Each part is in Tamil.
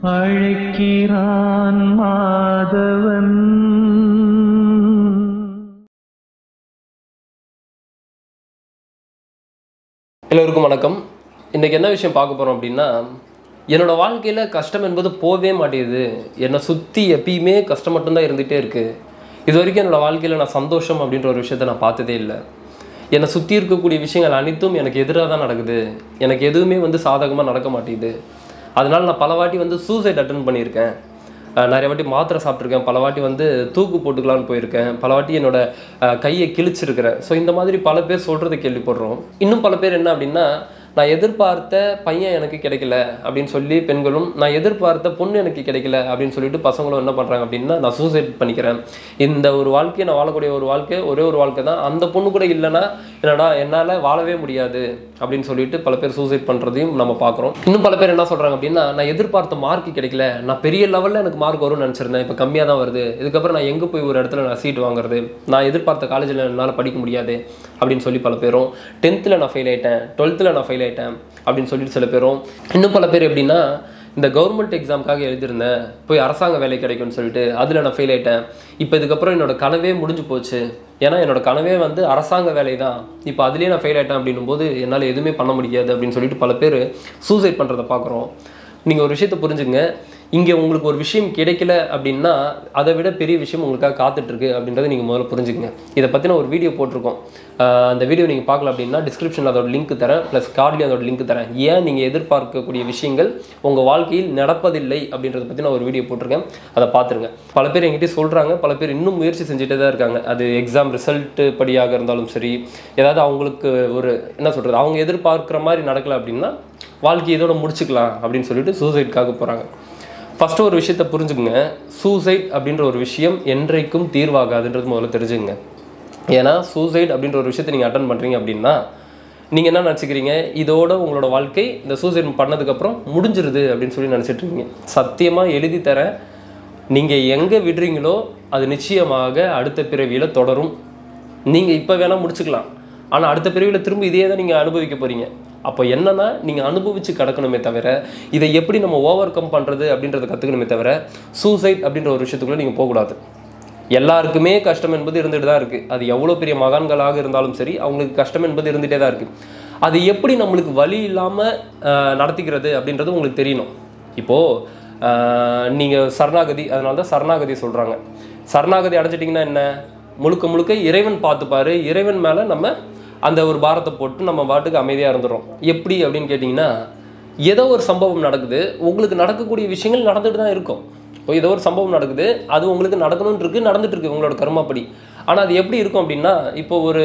அழைக்கிறான் மாதவன் எல்லோருக்கும் வணக்கம் இன்றைக்கி என்ன விஷயம் பார்க்க போகிறோம் அப்படின்னா என்னோடய வாழ்க்கையில் கஷ்டம் என்பது போகவே மாட்டேங்குது என்னை சுற்றி எப்பயுமே கஷ்டம் மட்டும்தான் இருந்துகிட்டே இருக்குது இது வரைக்கும் என்னோடய வாழ்க்கையில் நான் சந்தோஷம் அப்படின்ற ஒரு விஷயத்தை நான் பார்த்ததே இல்லை என்னை சுற்றி இருக்கக்கூடிய விஷயங்கள் அனைத்தும் எனக்கு எதிராக தான் நடக்குது எனக்கு எதுவுமே வந்து சாதகமாக நடக்க மாட்டேங்குது அதனால் நான் பல வாட்டி வந்து சூசைட் அட்டன் பண்ணியிருக்கேன் அஹ் நிறைய வாட்டி மாத்திரை சாப்பிட்ருக்கேன் பல வாட்டி வந்து தூக்கு போட்டுக்கலான்னு போயிருக்கேன் பல வாட்டி என்னோட அஹ், கையை கிழிச்சிருக்கிறேன் ஸோ இந்த மாதிரி பல பேர் சொல்கிறத கேள்விப்படுறோம் இன்னும் பல பேர் என்ன அப்படின்னா நான் எதிர்பார்த்த பையன் எனக்கு கிடைக்கல அப்படின்னு சொல்லி பெண்களும் நான் எதிர்பார்த்த பொண்ணு எனக்கு கிடைக்கல அப்படின்னு சொல்லிட்டு பசங்களும் என்ன பண்ணுறாங்க அப்படின்னா நான் சூசைட் பண்ணிக்கிறேன் இந்த ஒரு வாழ்க்கையை நான் வாழக்கூடிய ஒரு வாழ்க்கை ஒரே ஒரு வாழ்க்கை தான் அந்த பொண்ணு கூட இல்லைன்னா என்னடா என்னால் வாழவே முடியாது அப்படின்னு சொல்லிட்டு பல பேர் சூசைட் பண்ணுறதையும் நம்ம பார்க்குறோம் இன்னும் பல பேர் என்ன சொல்கிறாங்க அப்படின்னா நான் எதிர்பார்த்த மார்க் கிடைக்கல நான் பெரிய லெவலில் எனக்கு மார்க் வரும்னு நினச்சிருந்தேன் இப்போ கம்மியாக தான் வருது இதுக்கப்புறம் நான் எங்கே போய் ஒரு இடத்துல நான் சீட் வாங்குறது நான் எதிர்பார்த்த காலேஜில் என்னால் படிக்க முடியாது அப்படின்னு சொல்லி பல பேரும் டென்த்தில் நான் ஃபெயில் ஆயிட்டேன் டுவெல்த்தில் நான் ஃபெயில் ஆயிட்டேன் அப்படின்னு சொல்லிட்டு சில பேரும் இன்னும் பல பேர் எப்படின்னா இந்த கவர்மெண்ட் எக்ஸாமுக்காக எழுதியிருந்தேன் போய் அரசாங்க வேலை கிடைக்கும்னு சொல்லிட்டு அதில் நான் ஃபெயில் ஆயிட்டேன் இப்போ இதுக்கப்புறம் என்னோட கனவே முடிஞ்சு போச்சு ஏன்னா என்னோட கனவே வந்து அரசாங்க வேலை தான் இப்போ அதுலேயே நான் ஃபெயில் ஆயிட்டேன் அப்படின்னும் போது என்னால் எதுவுமே பண்ண முடியாது அப்படின்னு சொல்லிட்டு பல பேர் சூசைட் பண்ணுறதை பார்க்குறோம் நீங்கள் ஒரு விஷயத்தை புரிஞ்சுங்க இங்கே உங்களுக்கு ஒரு விஷயம் கிடைக்கல அப்படின்னா அதை விட பெரிய விஷயம் உங்களுக்காக காத்துட்ருக்கு அப்படின்றத நீங்கள் முதல்ல புரிஞ்சுக்கங்க இதை பற்றின ஒரு வீடியோ போட்டிருக்கோம் ஆஹ் அந்த வீடியோ நீங்கள் பார்க்கல அப்படின்னா டிஸ்கிரிப்ஷனில் அதோட லிங்க் தரேன் ப்ளஸ் கார்ட்லேயும் அதோட லிங்க் தரேன் ஏன் நீங்கள் எதிர்பார்க்கக்கூடிய விஷயங்கள் உங்கள் வாழ்க்கையில் நடப்பதில்லை அப்படின்றத பற்றி நான் ஒரு வீடியோ போட்டிருக்கேன் அதை பார்த்துருங்க பல பேர் என்கிட்ட சொல்கிறாங்க பல பேர் இன்னும் முயற்சி செஞ்சுட்டே தான் இருக்காங்க அது எக்ஸாம் ரிசல்ட்டு படியாக இருந்தாலும் சரி ஏதாவது அவங்களுக்கு ஒரு என்ன சொல்கிறது அவங்க எதிர்பார்க்குற மாதிரி நடக்கல அப்படின்னா வாழ்க்கையை இதோட முடிச்சுக்கலாம் அப்படின்னு சொல்லிட்டு சூசைட்காக போகிறாங்க ஃபஸ்ட்டு ஒரு விஷயத்தை புரிஞ்சுக்குங்க சூசைட் அப்படின்ற ஒரு விஷயம் என்றைக்கும் தீர்வாகாதுன்றது முதல்ல தெரிஞ்சுங்க ஏன்னா சூசைட் அப்படின்ற ஒரு விஷயத்தை நீங்கள் அட்டன் பண்ணுறீங்க அப்படின்னா நீங்கள் என்ன நினச்சிக்கிறீங்க இதோட உங்களோட வாழ்க்கை இந்த சூசைட் பண்ணதுக்கப்புறம் முடிஞ்சிருது அப்படின்னு சொல்லி நினச்சிட்டு இருக்கீங்க சத்தியமாக எழுதி தரேன் நீங்கள் எங்கே விடுறீங்களோ அது நிச்சயமாக அடுத்த பிறவியில் தொடரும் நீங்கள் இப்போ வேணால் முடிச்சுக்கலாம் ஆனால் அடுத்த பிறவியில் திரும்ப இதே தான் நீங்கள் அனுபவிக்க போகிறீங்க அப்போ என்னன்னா நீங்கள் அனுபவித்து கிடக்கணுமே தவிர இதை எப்படி நம்ம ஓவர் கம் பண்ணுறது அப்படின்றத கற்றுக்கணுமே தவிர சூசைட் அப்படின்ற ஒரு விஷயத்துக்குள்ளே நீங்கள் போகக்கூடாது எல்லாருக்குமே கஷ்டம் என்பது இருந்துட்டு தான் இருக்குது அது எவ்வளோ பெரிய மகான்களாக இருந்தாலும் சரி அவங்களுக்கு கஷ்டம் என்பது இருந்துகிட்டே தான் இருக்குது அது எப்படி நம்மளுக்கு வழி இல்லாமல் நடத்திக்கிறது அப்படின்றது உங்களுக்கு தெரியணும் இப்போது நீங்கள் சரணாகதி அதனால தான் சரணாகதி சொல்கிறாங்க சரணாகதி அடைஞ்சிட்டிங்கன்னா என்ன முழுக்க முழுக்க இறைவன் பார்த்துப்பாரு இறைவன் மேலே நம்ம அந்த ஒரு பாரத்தை போட்டு நம்ம பாட்டுக்கு அமைதியாக இருந்துடும் எப்படி அப்படின்னு கேட்டிங்கன்னா ஏதோ ஒரு சம்பவம் நடக்குது உங்களுக்கு நடக்கக்கூடிய விஷயங்கள் நடந்துட்டு தான் இருக்கும் இப்போ ஏதோ ஒரு சம்பவம் நடக்குது அது உங்களுக்கு நடக்கணும்னு இருக்கு நடந்துட்டு இருக்கு உங்களோட கர்மாப்படி ஆனால் அது எப்படி இருக்கும் அப்படின்னா இப்போ ஒரு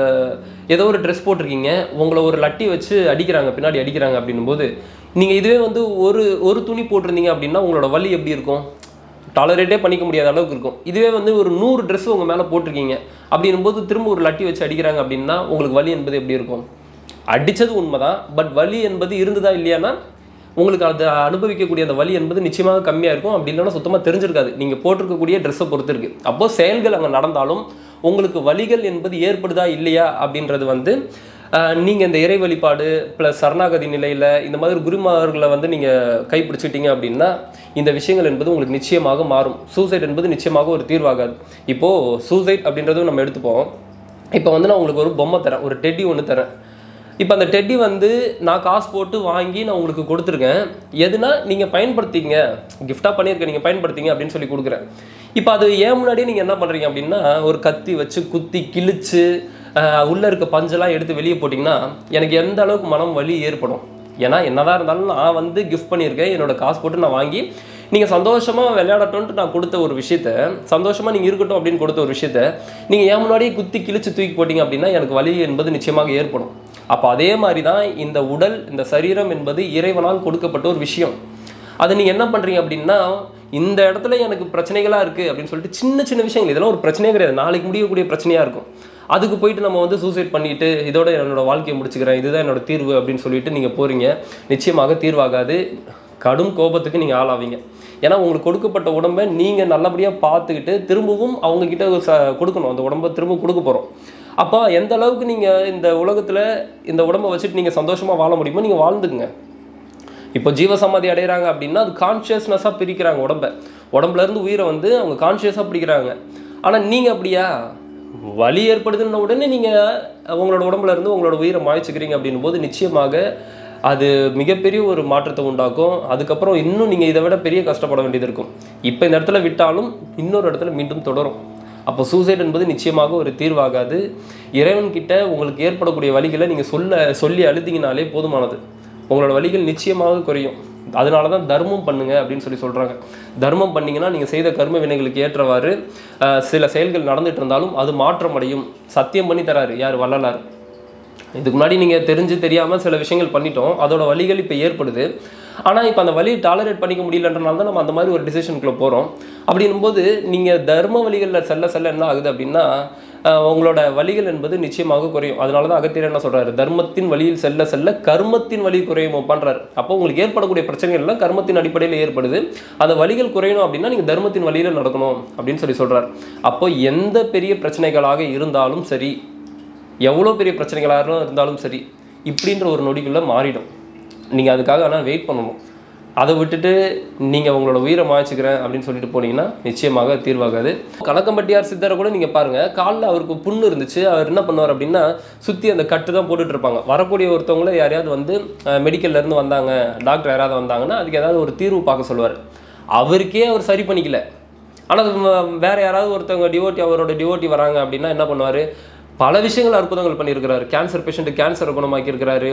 ஏதோ ஒரு ட்ரெஸ் போட்டிருக்கீங்க உங்களை ஒரு லட்டி வச்சு அடிக்கிறாங்க பின்னாடி அடிக்கிறாங்க அப்படின்னும் போது நீங்கள் இதுவே வந்து ஒரு ஒரு துணி போட்டிருந்தீங்க அப்படின்னா உங்களோட வலி எப்படி இருக்கும் டாலரேட்டே பண்ணிக்க முடியாத அளவுக்கு இருக்கும் இதுவே வந்து ஒரு நூறு ட்ரெஸ் உங்கள் மேலே போட்டிருக்கீங்க அப்படின்னும் போது திரும்ப ஒரு லட்டி வச்சு அடிக்கிறாங்க அப்படின்னா உங்களுக்கு வலி என்பது எப்படி இருக்கும் அடித்தது உண்மைதான் பட் வலி என்பது இருந்ததா இல்லையானா உங்களுக்கு அதை அனுபவிக்கக்கூடிய அந்த வலி என்பது நிச்சயமாக கம்மியாக இருக்கும் அப்படி இல்லைன்னா சுத்தமாக தெரிஞ்சிருக்காது நீங்கள் போட்டிருக்கக்கூடிய ட்ரெஸ்ஸை பொறுத்து இருக்கு அப்போ செயல்கள் அங்கே நடந்தாலும் உங்களுக்கு வலிகள் என்பது ஏற்படுதா இல்லையா அப்படின்றது வந்து நீங்கள் இந்த இறை வழிபாடு ப்ளஸ் சரணாகதி நிலையில் இந்த மாதிரி குருமார்களை வந்து நீங்கள் கைப்பிடிச்சிட்டீங்க அப்படின்னா இந்த விஷயங்கள் என்பது உங்களுக்கு நிச்சயமாக மாறும் சூசைட் என்பது நிச்சயமாக ஒரு தீர்வாகாது இப்போது சூசைட் அப்படின்றதும் நம்ம எடுத்துப்போம் இப்போ வந்து நான் உங்களுக்கு ஒரு பொம்மை தரேன் ஒரு டெட்டி ஒன்று தரேன் இப்போ அந்த டெட்டி வந்து நான் காசு போட்டு வாங்கி நான் உங்களுக்கு கொடுத்துருக்கேன் எதுனா நீங்கள் பயன்படுத்திங்க கிஃப்டாக பண்ணியிருக்கேன் நீங்கள் பயன்படுத்திங்க அப்படின்னு சொல்லி கொடுக்குறேன் இப்போ அது ஏன் முன்னாடியே நீங்கள் என்ன பண்ணுறீங்க அப்படின்னா ஒரு கத்தி வச்சு குத்தி கிழிச்சு ஆஹ், உள்ள இருக்க பஞ்செல்லாம் எடுத்து வெளியே போட்டிங்கன்னா எனக்கு எந்த அளவுக்கு மனம் வலி ஏற்படும் ஏன்னா என்னதான் இருந்தாலும் நான் வந்து கிஃப்ட் பண்ணியிருக்கேன் என்னோட காசு போட்டு நான் வாங்கி நீங்கள் சந்தோஷமாக விளையாடட்டும்ன்ட்டு நான் கொடுத்த ஒரு விஷயத்த சந்தோஷமாக நீங்கள் இருக்கட்டும் அப்படின்னு கொடுத்த ஒரு விஷயத்த நீங்கள் ஏன் முன்னாடியே குத்தி கிழிச்சு தூக்கி போட்டீங்க அப்படின்னா எனக்கு வலி என்பது நிச்சயமாக ஏற்படும் அப்போ அதே மாதிரி தான் இந்த உடல் இந்த சரீரம் என்பது இறைவனால் கொடுக்கப்பட்ட ஒரு விஷயம் அதை நீங்கள் என்ன பண்ணுறீங்க அப்படின்னா இந்த இடத்துல எனக்கு பிரச்சனைகளாக இருக்குது அப்படின்னு சொல்லிட்டு சின்ன சின்ன விஷயங்கள் இதெல்லாம் ஒரு பிரச்சனையே கிடையாது நாளைக்கு முடியக்கூடிய பிரச்சனையாக இருக்கும் அதுக்கு போயிட்டு நம்ம வந்து சூசைட் பண்ணிட்டு இதோட என்னோட வாழ்க்கையை முடிச்சுக்கிறேன் இதுதான் என்னோட தீர்வு அப்படின்னு சொல்லிட்டு நீங்கள் போகிறீங்க நிச்சயமாக தீர்வாகாது கடும் கோபத்துக்கு நீங்கள் ஆளாவீங்க ஏன்னா உங்களுக்கு கொடுக்கப்பட்ட உடம்பை நீங்கள் நல்லபடியாக பார்த்துக்கிட்டு திரும்பவும் அவங்கக்கிட்ட ச கொடுக்கணும் அந்த உடம்பை திரும்ப கொடுக்க போகிறோம் அப்போ எந்த அளவுக்கு நீங்கள் இந்த உலகத்தில் இந்த உடம்பை வச்சுட்டு நீங்கள் சந்தோஷமாக வாழ முடியுமோ நீங்கள் வாழ்ந்துக்குங்க இப்போ ஜீவசமாதி அடைகிறாங்க அப்படின்னா அது கான்ஷியஸ்னஸாக பிரிக்கிறாங்க உடம்ப உடம்புல இருந்து உயிரை வந்து அவங்க கான்ஷியஸாக பிடிக்கிறாங்க ஆனால் நீங்கள் அப்படியா வலி ஏற்படுதுன்ன உடனே நீங்கள் உங்களோட உடம்புல இருந்து உங்களோட உயிரை மாய்ச்சிக்கிறீங்க அப்படின்னும் போது நிச்சயமாக அது மிகப்பெரிய ஒரு மாற்றத்தை உண்டாக்கும் அதுக்கப்புறம் இன்னும் நீங்கள் இதை விட பெரிய கஷ்டப்பட வேண்டியது இருக்கும் இப்போ இந்த இடத்துல விட்டாலும் இன்னொரு இடத்துல மீண்டும் தொடரும் அப்போ சூசைட் என்பது நிச்சயமாக ஒரு தீர்வாகாது இறைவன்கிட்ட உங்களுக்கு ஏற்படக்கூடிய வழிகளை நீங்கள் சொல்ல சொல்லி அழுதிங்கனாலே போதுமானது உங்களோட வழிகள் நிச்சயமாக குறையும் அதனால தான் தர்மம் பண்ணுங்க அப்படின்னு சொல்லி சொல்கிறாங்க தர்மம் பண்ணீங்கன்னா நீங்கள் செய்த கர்ம வினைகளுக்கு ஏற்றவாறு அஹ், சில செயல்கள் நடந்துட்டு இருந்தாலும் அது மாற்றம் அடையும் சத்தியம் பண்ணி தராரு யார் வள்ளலார் இதுக்கு முன்னாடி நீங்கள் தெரிஞ்சு தெரியாமல் சில விஷயங்கள் பண்ணிட்டோம் அதோட வழிகள் இப்போ ஏற்படுது ஆனால் இப்போ அந்த வழியை டாலரேட் பண்ணிக்க முடியலன்றனால தான் நம்ம அந்த மாதிரி ஒரு டிசிஷனுக்குள்ளே போகிறோம் அப்படின்னும்போது நீங்கள் தர்ம வழிகளில் செல்ல செல்ல என்ன ஆகுது அப்படின்னா அஹ், உங்களோட வழிகள் என்பது நிச்சயமாக குறையும் அதனால தான் அகத்தியர் என்ன சொல்கிறாரு தர்மத்தின் வழியில் செல்ல செல்ல கர்மத்தின் வழி குறையும் பண்ணுறாரு அப்போ உங்களுக்கு ஏற்படக்கூடிய பிரச்சனைகள் எல்லாம் கர்மத்தின் அடிப்படையில் ஏற்படுது அந்த வழிகள் குறையணும் அப்படின்னா நீங்கள் தர்மத்தின் வழியில் நடக்கணும் அப்படின்னு சொல்லி சொல்கிறார் அப்போ எந்த பெரிய பிரச்சனைகளாக இருந்தாலும் சரி எவ்வளோ பெரிய பிரச்சனைகளாக இருந்தாலும் சரி இப்படின்ற ஒரு நொடிக்குள்ளே மாறிடும் நீங்கள் அதுக்காக ஆனால் வெயிட் பண்ணணும் அதை விட்டுட்டு நீங்கள் உங்களோட உயிரை மாய்ச்சிக்கிறேன் அப்படின்னு சொல்லிட்டு போனீங்கன்னா நிச்சயமாக தீர்வாகாது கணக்கம்பட்டியார் சித்தரை கூட நீங்கள் பாருங்கள் காலில் அவருக்கு புண்ணு இருந்துச்சு அவர் என்ன பண்ணுவார் அப்படின்னா சுற்றி அந்த கட்டு தான் போட்டுட்டு இருப்பாங்க வரக்கூடிய ஒருத்தவங்கள யாரையாவது வந்து அஹ், மெடிக்கல்ல இருந்து வந்தாங்க டாக்டர் யாராவது வந்தாங்கன்னா அதுக்கு ஏதாவது ஒரு தீர்வு பார்க்க சொல்லுவார் அவருக்கே அவர் சரி பண்ணிக்கல ஆனால் வேற யாராவது ஒருத்தவங்க டிவோட்டி அவரோட டிவோட்டி வராங்க அப்படின்னா என்ன பண்ணுவார் பல விஷயங்கள் அற்புதங்கள் பண்ணியிருக்கிறாரு கேன்சர் பேஷண்ட்டு கேன்சரை குணமாக்கி இருக்கிறாரு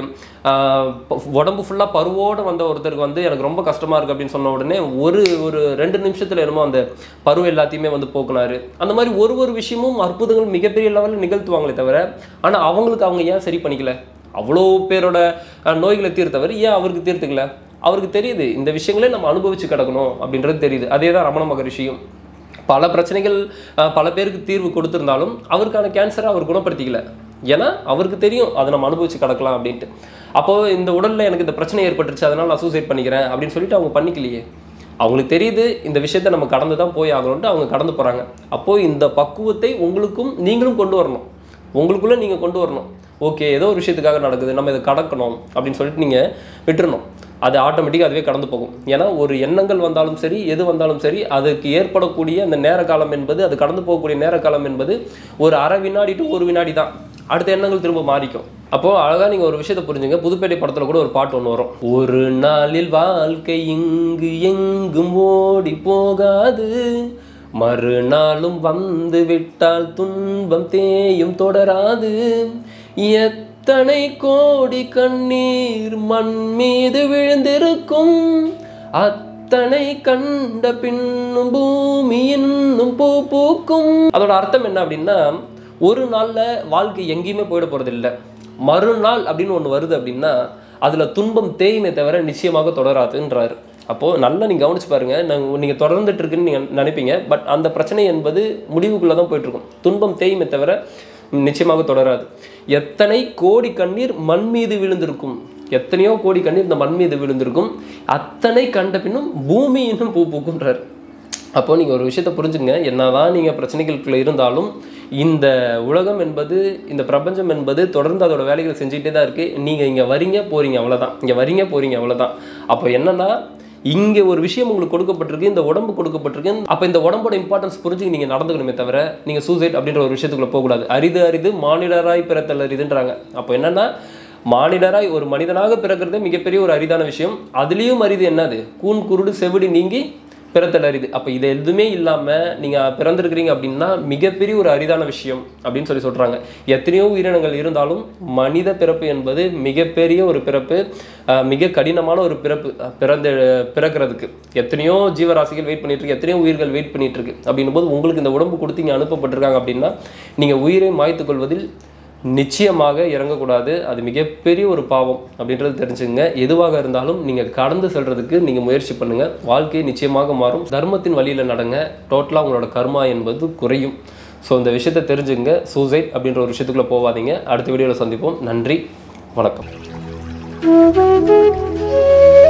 உடம்பு ஃபுல்லாக பருவோடு வந்த ஒருத்தருக்கு வந்து எனக்கு ரொம்ப கஷ்டமாக இருக்குது அப்படின்னு சொன்ன உடனே ஒரு ஒரு ரெண்டு நிமிஷத்தில் என்னமோ அந்த பருவ எல்லாத்தையுமே வந்து போக்குனாரு அந்த மாதிரி ஒரு ஒரு விஷயமும் அற்புதங்கள் மிகப்பெரிய லெவலில் நிகழ்த்துவாங்களே தவிர ஆனால் அவங்களுக்கு அவங்க ஏன் சரி பண்ணிக்கல அவ்வளோ பேரோட அஹ், நோய்களை தீர்த்தவர் ஏன் அவருக்கு தீர்த்துக்கல அவருக்கு தெரியுது இந்த விஷயங்களே நம்ம அனுபவிச்சு கிடக்கணும் அப்படின்றது தெரியுது அதே தான் ரமண மகரிஷியும் பல பிரச்சனைகள் அஹ், பல பேருக்கு தீர்வு கொடுத்திருந்தாலும் அவருக்கான கேன்சரை அவர் குணப்படுத்திக்கல ஏன்னா அவருக்கு தெரியும் அதை நம்ம அனுபவிச்சு கிடக்கலாம் அப்படின்ட்டு அப்போ இந்த உடல்ல எனக்கு இந்த பிரச்சனை ஏற்பட்டுருச்சு அதனால நான் சூசைட் பண்ணிக்கிறேன் அப்படின்னு சொல்லிட்டு அவங்க பண்ணிக்கலையே அவங்களுக்கு தெரியுது இந்த விஷயத்தை நம்ம கடந்து தான் போய் ஆகணும்ட்டு அவங்க கடந்து போறாங்க அப்போ இந்த பக்குவத்தை உங்களுக்கும் நீங்களும் கொண்டு வரணும் உங்களுக்குள்ள நீங்க கொண்டு வரணும் ஓகே ஏதோ ஒரு விஷயத்துக்காக நடக்குது நம்ம இதை கடக்கணும் அப்படின்னு சொல்லிட்டு நீங்க விட்டுறணும் அது ஆட்டோமேட்டிக்காக அதுவே கடந்து போகும் ஏன்னா ஒரு எண்ணங்கள் வந்தாலும் சரி எது வந்தாலும் சரி அதுக்கு ஏற்படக்கூடிய அந்த நேர காலம் என்பது அது கடந்து போகக்கூடிய நேர காலம் என்பது ஒரு அரை வினாடி டு ஒரு வினாடி தான் அடுத்த எண்ணங்கள் திரும்ப மாறிக்கும் அப்போ அழகா நீங்க ஒரு விஷயத்தை புரிஞ்சுங்க புதுப்பேட்டை படத்துல கூட ஒரு பாட்டு ஒன்று வரும் ஒரு நாளில் வாழ்க்கை இங்கு எங்கும் ஓடி போகாது மறுநாளும் வந்து விட்டால் துன்பம் தேயும் தொடராது எத்தனை கோடி கண்ணீர் மண் மீது விழுந்திருக்கும் அத்தனை கண்ட பின்னும் பூமி இன்னும் பூ பூக்கும் அதோட அர்த்தம் என்ன அப்படின்னா ஒரு நாள்ல வாழ்க்கை எங்கேயுமே போயிட போறது இல்ல மறுநாள் அப்படின்னு ஒண்ணு வருது அப்படின்னா அதுல துன்பம் தேயுமே தவிர நிச்சயமாக தொடராதுன்றாரு அப்போ நல்லா நீங்க கவனிச்சு பாருங்க நாங்க நீங்க தொடர்ந்துட்டு இருக்குன்னு நீங்க நினைப்பீங்க பட் அந்த பிரச்சனை என்பது முடிவுக்குள்ள தான் போயிட்டு இருக்கும் துன்பம் தேயுமே தவிர நிச்சயமாக தொடராது எத்தனை கோடி கண்ணீர் மண் மீது விழுந்திருக்கும் எத்தனையோ கோடி கண்ணீர் இந்த மண் மீது விழுந்திருக்கும் அத்தனை கண்ட பின்னும் பூமி இன்னும் பூ பூக்குன்றார் அப்போ நீங்கள் ஒரு விஷயத்தை புரிஞ்சுங்க என்னதான் நீங்கள் பிரச்சனைகளுக்குள்ள இருந்தாலும் இந்த உலகம் என்பது இந்த பிரபஞ்சம் என்பது தொடர்ந்து அதோட வேலைகளை செஞ்சுக்கிட்டே தான் இருக்குது நீங்கள் இங்கே வரீங்க போறீங்க அவ்வளவுதான் இங்கே வரீங்க போறீங்க அவ்வளவுதான் அப்போ என்னன்னா இங்கே ஒரு விஷயம் உங்களுக்கு கொடுக்கப்பட்டிருக்கு இந்த உடம்பு கொடுக்கப்பட்டிருக்கு அப்போ இந்த உடம்போட இம்பார்ட்டன்ஸ் புரிஞ்சு நீங்கள் நடந்துக்கணுமே தவிர நீங்கள் சூசைட் அப்படின்ற ஒரு விஷயத்துக்குள்ள போகக்கூடாது அரிது அரிது மானிடராய் பிறத்தல் அரிதுன்றாங்க அப்போ என்னன்னா மானிடராய் ஒரு மனிதனாக பிறக்கிறதே மிகப்பெரிய ஒரு அரிதான விஷயம் அதுலேயும் அரிது என்னது கூன் குருடு செவிடி நீங்கி பிறத்தல் அரிது அப்போ இது எதுவுமே இல்லாமல் நீங்கள் பிறந்திருக்கிறீங்க அப்படின்னா மிகப்பெரிய ஒரு அரிதான விஷயம் அப்படின்னு சொல்லி சொல்கிறாங்க எத்தனையோ உயிரினங்கள் இருந்தாலும் மனித பிறப்பு என்பது மிகப்பெரிய ஒரு பிறப்பு அஹ், மிக கடினமான ஒரு பிறப்பு அஹ், பிறந்து பிறக்கிறதுக்கு எத்தனையோ ஜீவராசிகள் வெயிட் பண்ணிட்டு இருக்கு எத்தனையோ உயிர்கள் வெயிட் பண்ணிட்டு இருக்கு அப்படின்னும் போது உங்களுக்கு இந்த உடம்பு கொடுத்து இங்கே அனுப்பப்பட்டிருக்காங்க அப்படின்னா நீங்கள் உயிரை மாய்த்துக் கொள்வதில் நிச்சயமாக இறங்கக்கூடாது அது மிகப்பெரிய ஒரு பாவம் அப்படின்றது தெரிஞ்சுங்க எதுவாக இருந்தாலும் நீங்கள் கடந்து செல்றதுக்கு நீங்கள் முயற்சி பண்ணுங்க வாழ்க்கை நிச்சயமாக மாறும் தர்மத்தின் வழியில் நடங்க டோட்டலாக உங்களோட கர்மா என்பது குறையும் ஸோ இந்த விஷயத்தை தெரிஞ்சுங்க சூசைட் அப்படின்ற ஒரு விஷயத்துக்குள்ளே போகாதீங்க அடுத்த வீடியோவில் சந்திப்போம் நன்றி வணக்கம் Thank you.